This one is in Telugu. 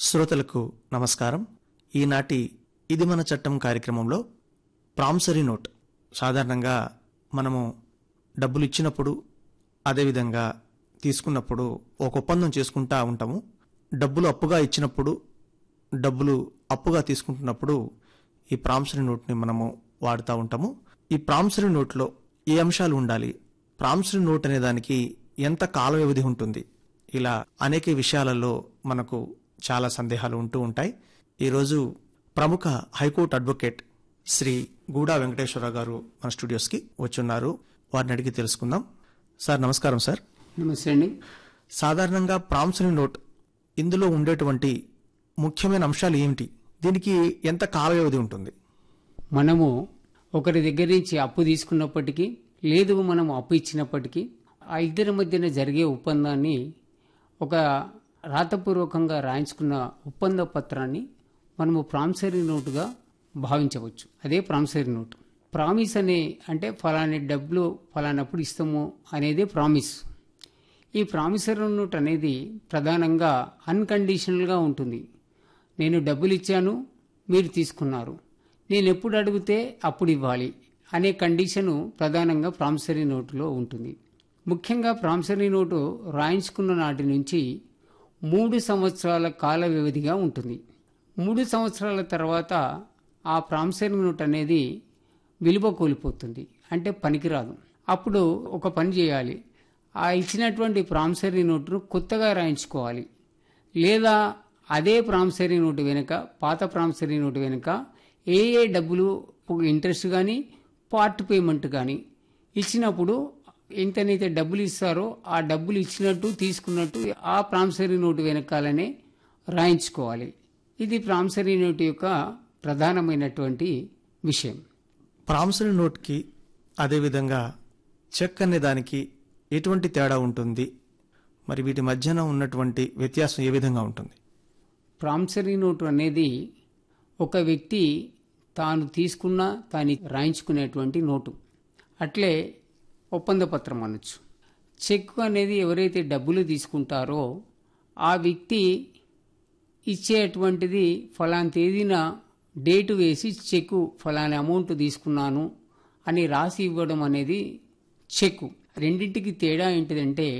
శ్రోతలకు నమస్కారం ఈనాటి ఇది మన చట్టం కార్యక్రమంలో ప్రామిసరీ నోట్ సాధారణంగా మనము డబ్బులు ఇచ్చినప్పుడు అదేవిధంగా తీసుకున్నప్పుడు ఒక ఒప్పందం చేసుకుంటా ఉంటాము డబ్బులు అప్పుగా ఇచ్చినప్పుడు డబ్బులు అప్పుగా తీసుకుంటున్నప్పుడు ఈ ప్రామిసరీ నోట్ని మనము వాడుతూ ఉంటాము ఈ ప్రామిసరీ నోట్లో ఏ అంశాలు ఉండాలి ప్రామిసరీ నోట్ అనే దానికి ఎంత కాల వ్యవధి ఉంటుంది ఇలా అనేక విషయాలలో మనకు చాలా సందేహాలు ఉంటూ ఉంటాయి ఈరోజు ప్రముఖ హైకోర్టు అడ్వకేట్ శ్రీ గూడా వెంకటేశ్వరరావు గారు మన స్టూడియోస్కి వచ్చున్నారు వారిని అడిగి తెలుసుకుందాం సార్ నమస్కారం సార్ నమస్తే అండి సాధారణంగా ప్రామిసరీ నోట్ ఇందులో ఉండేటువంటి ముఖ్యమైన అంశాలు ఏమిటి దీనికి ఎంత కాల వ్యవధి ఉంటుంది మనము ఒకరి దగ్గర నుంచి అప్పు తీసుకున్నప్పటికీ లేదు మనం అప్పు ఇచ్చినప్పటికీ ఆ ఇద్దరి మధ్యన జరిగే ఒప్పందాన్ని ఒక రాతపూర్వకంగా రాయించుకున్న ఒప్పంద పత్రాన్ని మనము ప్రామిసరీ నోటుగా భావించవచ్చు అదే ప్రామిసరీ నోటు ప్రామిస్ అనే అంటే ఫలాని డబ్బులు ఫలానప్పుడు ఇస్తాము అనేదే ప్రామిస్ ఈ ప్రామిసరీ నోట్ అనేది ప్రధానంగా అన్కండిషనల్గా ఉంటుంది నేను డబ్బులు ఇచ్చాను మీరు తీసుకున్నారు నేను ఎప్పుడు అడిగితే అప్పుడు ఇవ్వాలి అనే కండిషను ప్రధానంగా ప్రామిసరీ నోటులో ఉంటుంది ముఖ్యంగా ప్రామిసరీ నోటు రాయించుకున్న నాటి నుంచి మూడు సంవత్సరాల కాల వ్యవధిగా ఉంటుంది మూడు సంవత్సరాల తర్వాత ఆ ప్రామిసరీ నోట్ అనేది విలువ కోల్పోతుంది అంటే పనికిరాదు అప్పుడు ఒక పని చేయాలి ఆ ఇచ్చినటువంటి ప్రామిసరీ నోటును కొత్తగా రాయించుకోవాలి లేదా అదే ప్రామిసరీ నోటు వెనుక పాత ప్రామిసరీ నోటు వెనుక ఏ ఏ డబ్బులు ఇంట్రెస్ట్ కానీ పార్ట్ పేమెంట్ కానీ ఇచ్చినప్పుడు ఎంతనైతే డబ్బులు ఇస్తారో ఆ డబ్బులు ఇచ్చినట్టు తీసుకున్నట్టు ఆ ప్రామిసరీ నోటు వెనకాలనే రాయించుకోవాలి ఇది ప్రామిసరీ నోటు యొక్క ప్రధానమైనటువంటి విషయం ప్రామిసరీ నోట్కి అదేవిధంగా చెక్ అనే దానికి ఎటువంటి తేడా ఉంటుంది మరి వీటి మధ్యన ఉన్నటువంటి వ్యత్యాసం ఏ విధంగా ఉంటుంది ప్రామిసరీ నోటు అనేది ఒక వ్యక్తి తాను తీసుకున్న తాను రాయించుకునేటువంటి నోటు అట్లే ఒప్పంద పత్రం అనొచ్చు చెక్ అనేది ఎవరైతే డబ్బులు తీసుకుంటారో ఆ వ్యక్తి ఇచ్చేటువంటిది ఫలానా తేదీన డేటు వేసి చెక్కు ఫలానా అమౌంట్ తీసుకున్నాను అని రాసి ఇవ్వడం అనేది చెక్కు రెండింటికి తేడా ఏంటిదంటే